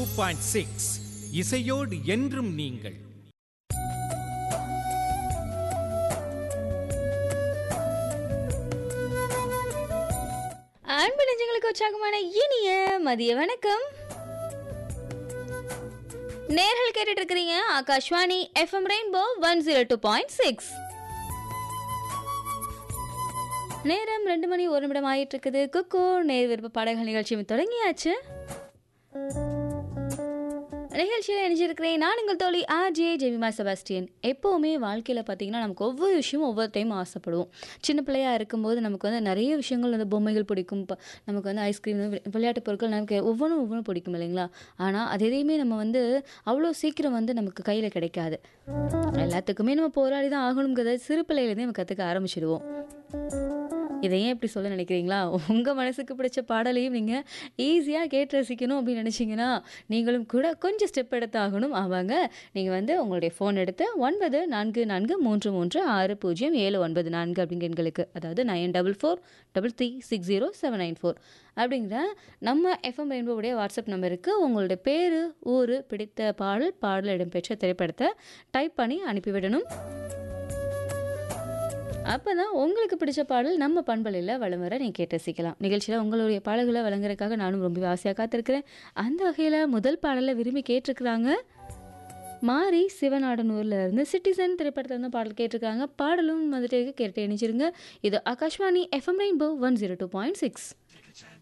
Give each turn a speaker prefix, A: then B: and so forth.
A: point six இசையோடு என்றும் நீங்கள்
B: அன்பு நெஞ்சங்களுக்கு உற்சாகமான இனிய மதிய வணக்கம் நேர்கள் கேட்டுட்டு இருக்கிறீங்க Akashvani FM rainbow one zero two point six நேரம் ரெண்டு மணி ஒரு நிமிடம் ஆயிட்டு இருக்குது குக்கு நேர் விருப்ப பாடல்கள் நிகழ்ச்சியும் தொடங்கியாச்சு நிகழ்ச்சியில் இணைஞ்சிருக்கிறேன் நான் உங்கள் தோழி ஆர்ஜே ஜெமிமா செபாஸ்டியன் எப்போவுமே வாழ்க்கையில் பார்த்தீங்கன்னா நமக்கு ஒவ்வொரு விஷயமும் ஒவ்வொரு டைம் ஆசைப்படுவோம் சின்ன பிள்ளையா இருக்கும்போது நமக்கு வந்து நிறைய விஷயங்கள் வந்து பொம்மைகள் பிடிக்கும் ப- நமக்கு வந்து ஐஸ்கிரீம் விளையாட்டு பொருட்கள் நமக்கு ஒவ்வொன்றும் ஒவ்வொன்றும் பிடிக்கும் இல்லைங்களா ஆனால் அது எதையுமே நம்ம வந்து அவ்வளோ சீக்கிரம் வந்து நமக்கு கையில் கிடைக்காது எல்லாத்துக்குமே நம்ம போராடி தான் ஆகணுங்கிறத சிறு பிள்ளையிலேருந்தே நம்ம கற்றுக்க ஆரம்பிச்சிடுவோம் இதை ஏன் இப்படி சொல்ல நினைக்கிறீங்களா உங்கள் மனசுக்கு பிடிச்ச பாடலையும் நீங்கள் ஈஸியாக கேட்டு ரசிக்கணும் அப்படின்னு நினச்சிங்கன்னா நீங்களும் கூட கொஞ்சம் ஸ்டெப் எடுத்து ஆகணும் ஆவாங்க நீங்கள் வந்து உங்களுடைய ஃபோன் எடுத்து ஒன்பது நான்கு நான்கு மூன்று மூன்று ஆறு பூஜ்ஜியம் ஏழு ஒன்பது நான்கு அப்படிங்கிற எண்களுக்கு அதாவது nine double four double three six zero seven nine four அப்படிங்கிற நம்ம எஃப்எம் ரெயின்போவுடைய வாட்ஸ்அப் நம்பருக்கு உங்களுடைய பேர் ஊர் பிடித்த பாடல் பாடல் இடம்பெற்ற திரைப்படத்தை டைப் பண்ணி அனுப்பிவிடணும் அப்போ தான் உங்களுக்கு பிடிச்ச பாடல் நம்ம பண்பலையில் வளம் வர நீங்கள் கேட்டு ரசிக்கலாம் நிகழ்ச்சியில் உங்களுடைய பாடல்களை வழங்குறதுக்காக நானும் ரொம்ப ஆசையாக காத்திருக்கிறேன் அந்த வகையில் முதல் பாடலை விரும்பி கேட்டிருக்கிறாங்க மாரி சிவநாடனூர்ல இருந்து சிட்டிசன் திரைப்படத்தில் இருந்து பாடல் கேட்டிருக்காங்க பாடலும் வந்துட்டு கேட்டு இணைச்சிருங்க இது Akashvani FM rainbow one zero two point six